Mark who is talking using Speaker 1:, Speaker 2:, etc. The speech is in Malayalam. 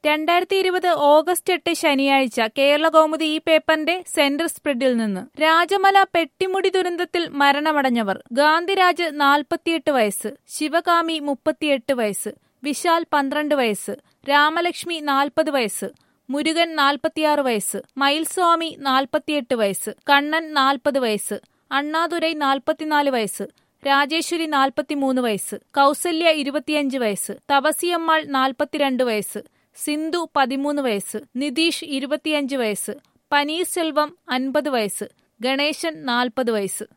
Speaker 1: രണ്ടായിരത്തി ഇരുപത് ഓഗസ്റ്റ് എട്ട് ശനിയാഴ്ച കേരള കൗമുദി ഈ പേപ്പറിന്റെ സെന്റർ സ്പ്രെഡിൽ നിന്ന് രാജമല പെട്ടിമുടി ദുരന്തത്തിൽ മരണമടഞ്ഞവർ ഗാന്ധിരാജ് നാൽപ്പത്തിയെട്ട് വയസ്സ് ശിവകാമി മുപ്പത്തിയെട്ട് വയസ്സ് വിശാൽ പന്ത്രണ്ട് വയസ്സ് രാമലക്ഷ്മി നാൽപ്പത് വയസ്സ് മുരുകൻ നാൽപ്പത്തിയാറ് വയസ്സ് മയിൽസ്വാമി നാൽപ്പത്തിയെട്ട് വയസ്സ് കണ്ണൻ നാൽപ്പത് വയസ്സ് അണ്ണാദുരൈ നാൽപ്പത്തിനാല് വയസ്സ് രാജേശ്വരി നാൽപ്പത്തിമൂന്ന് വയസ്സ് കൗസല്യ ഇരുപത്തിയഞ്ച് വയസ്സ് തപസിയമ്മാൾ നാൽപ്പത്തിരണ്ട് വയസ്സ് സിന്ധു പതിമൂന്ന് വയസ്സ് നിതീഷ് ഇരുപത്തിയഞ്ച് വയസ്സ് പനീർസെൽവം അൻപത് വയസ്സ് ഗണേശൻ നാൽപ്പത് വയസ്സ്